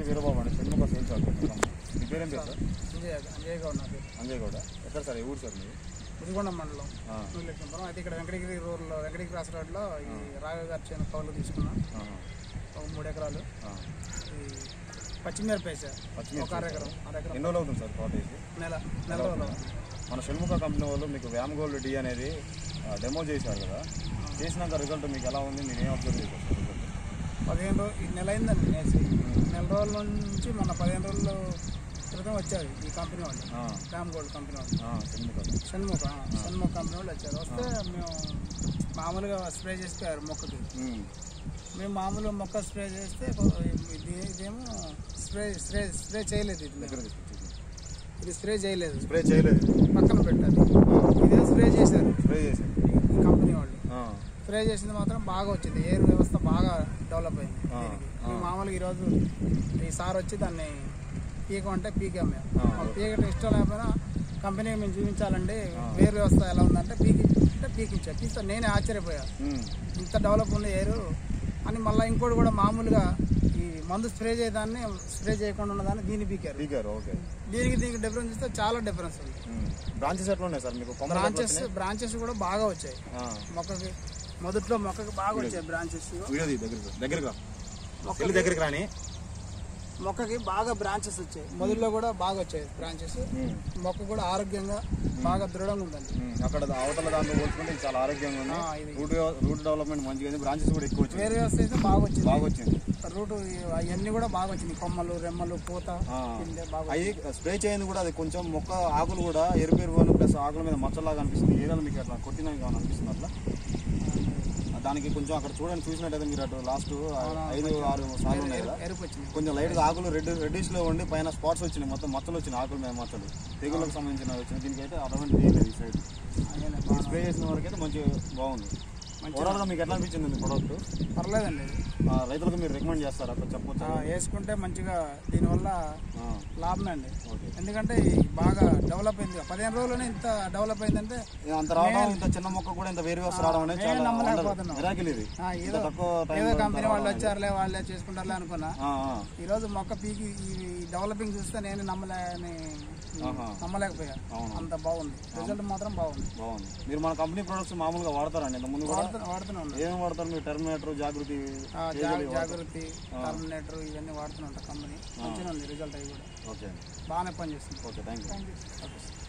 వీరబాబు అండి షణ్ముఖ సేల్స్ అవుతుంది మీ పేరేం పేరు సార్ అంజయ్ అంజయ్ గౌడ్ నా పేరు అంజయ్ గౌడ ఎక్కడ సార్ ఏ ఊరు సార్ మీరు ముదిగొండ మండలం ఆ. లక్ష్మీపురం అయితే ఇక్కడ వెంకటగిరి రోడ్లో వెంకటగిరి క్రాస్ రోడ్లో ఈ రాఘవ గారి చేను కౌలు తీసుకున్నాం ఆహా. ఒక మూడు ఎకరాలు ఆ. ఈ పచ్చిమిరపేస పచ్చిమిర్చి ఒక అర ఎకరం అర ఎకరం ఎన్ని రోజులు అవుతుంది సార్ తోట వేసి నెల నెల రోజులు మన షణ్ముఖ కంపెనీ వాళ్ళు మీకు వ్యామ్ గోల్డ్ డి అనేది డెమో చేశారు కదా చేసినాక రిజల్ట్ మీకు ఎలా ఉంది మీరు ఏం అబ్జర్వ్ చేశారు సార్ రిజల్ట్ పదిహేను రోజు ఈ నెల అయిందండి నేసి నెల రోజుల నుంచి మన పదిహేను రోజుల క్రితం వచ్చారు ఈ కంపెనీ వాళ్ళు ఆ, రామ్ గోల్డ్ కంపెనీ వాళ్ళు ఆ, షణ్ముఖ షణ్ముఖ షణ్ముఖ కంపెనీ వాళ్ళు వచ్చారు వస్తే మేము మామూలుగా స్ప్రే చేసిపోయారు మొక్కకి ఉమ్. మేము మామూలుగా మొక్క స్ప్రే చేస్తే ఇది ఇదేమో స్ప్రే స్ప్రే స్ప్రే చేయలేదు ఇది దగ్గర మేము. తీసుకొచ్చేసి. ఇది స్ప్రే చేయలేదు స్ప్రే చేయలేదు పక్కన పెట్టాలి ఇదే స్ప్రే చేశారు స్ప్రే చేసి ఈ కంపెనీ వాళ్ళు ఆ, స్ప్రే చేసింది మాత్రం బాగా వచ్చింది ఎయిర్ వ్యవస్థ బాగా డెవలప్ అయింది ఆ, దీనికి ఆ. మేము మామూలుగా ఈరోజు ఈ సార్ వచ్చి దాన్ని పీకమంటే పీకాం మేము ఆ. మాకు పీకటం ఇష్టం లేకపోయినా కంపెనీ మేము చూపించాలండి ఆ. వేరు వ్యవస్థ ఎలా ఉందంటే పీకి అంటే పీకించా పీకిస్తే నేనే ఆశ్చర్యపోయా ఉమ్. ఇంత డెవలప్ ఉంది ఎయిర్ అని మళ్ళీ ఇంకోటి కూడా మామూలుగా ఈ మందు స్ప్రే చేయదాన్ని స్ప్రే చేయకుండా ఉన్నదాన్ని దీన్ని పీకారు దిగారు ఓకే దీనికి దీనికి డిఫరెన్స్ ఇస్తే చాలా డిఫరెన్స్ ఉంది బ్రాంచెస్ ఎట్లా ఉన్నాయి సార్ మీకు కొమ్మలు ఎట్లా బ్రాంచెస్ వచ్చినాయి? బ్రాంచెస్ కూడా బాగా వచ్చాయి ఆ, మొక్కకి మొదట్లో మొక్కకి బాగా వచ్చాయి బ్రాంచెస్ వీడియో తీ, దగ్గరికి రా. దగ్గరికి రా మొక్క వెళ్ళి దగ్గరికి రాని మొక్కకి బాగా బ్రాంచెస్ వచ్చాయి మొదట్లో కూడా బాగా వచ్చాయి బ్రాంచెస్ మొక్క కూడా ఆరోగ్యంగా బాగా దృఢంగా ఉందండి ఉమ్, అక్కడ అవతల దాంతో పోల్చుకుంటే ఇది చాలా ఆరోగ్యంగా ఉంది ఆ, ఇది రూట్ రూట్ డెవలప్మెంట్ మంచిగా ఉంది బ్రాంచెస్ కూడా ఎక్కువ వచ్చింది వేరే వ్యవస్థ అయితే బాగా వచ్చింది బాగా వచ్చింది రూటు అవన్నీ కూడా బాగా వచ్చింది కొమ్మలు రెమ్మలు పూత ఆ. పిందె బాగా అవి స్ప్రే చేయండి కూడా అది కొంచెం మొక్క ఆకులు కూడా ఎరుపు ఎరుపు ప్లస్ ఆకుల మీద మచ్చలాగా అనిపిస్తుంది ఏరియాలో మీకు అట్లా కొట్టినా ఏమైనా అనిపిస్తుంది అట్లా ఆ, దానికి కొంచెం అక్కడ చూడండి చూసినట్టయితే మీరు అటు లాస్ట్ ఐదు ఆరు సార్లు ఉన్నాయి కదా ఎరుపు వచ్చింది కొంచెం లైట్గా ఆకులు రెడ్ రెడ్డిష్ లో ఉండి పైన స్పాట్స్ వచ్చినాయి మొత్తం మచ్చలు వచ్చినాయి ఆకుల మీద మచ్చలు తెగుళ్ళకు సంబంధించిన వచ్చినాయి దీనికైతే అటువంటి ఏం లేదు ఈ సైడ్ అదేలే, ఈ స్ప్రే చేసిన వరకు అయితే మంచిగా బాగుంది ఓవరాల్ గా మీకు ఎట్లా అనిపించింది ప్రోడక్ట్ పర్లేదండి ఇది. రైతులకు మీరు రికమెండ్ చేస్తారా అక్కడ ఆ, చెప్పొచ్చా వేసుకుంటే మంచిగా దీనివల్ల ఆ, లాభమే అండి ఓకే ఎందుకంటే ఇది బాగా డెవలప్ అయింది పదిహేను రోజుల్లోనే ఇంత డెవలప్ అయిందంటే ఇది అంత రావడం ఇంత చిన్న మొక్క కూడా ఇంత వేరు వ్యవస్థ రావడం అనేది నేను చాలా నమ్మలేకపోతున్నాను. మిరాకిల్ ఇది ఆ, ఇంత ఏదో తక్కువ ఏదో టైంలో కంపెనీ వాళ్ళు వచ్చారులే వాళ్ళే చేసుకుంటారులే అనుకున్నా ఆ, ఆ, ఈ రోజు మొక్క పీకి ఈ డెవలపింగ్ చూస్తే నేను నమ్మలేని ఆహా. నమ్మలేకపోయా అవును. అంత బాగుంది రిజల్ట్ మాత్రం బాగుంది బాగుంది మీరు మన కంపెనీ ప్రొడక్ట్స్ మామూలుగా వాడతారండి ఇంత ముందు కూడా వాడుతూ వాడుతూనే ఉన్నాను ఏమేమి వాడతారు మీరు టర్మినేటర్ జాగృతి ఆ, జా- జాగృతి టర్మినేటర్ ఇవన్నీ వాడుతూ ఉంటా కంపెనీ మంచిగా ఉంది రిజల్ట్ అవి కూడా ఓకే బాగానే పనిచేస్తుంది okay thank you thank you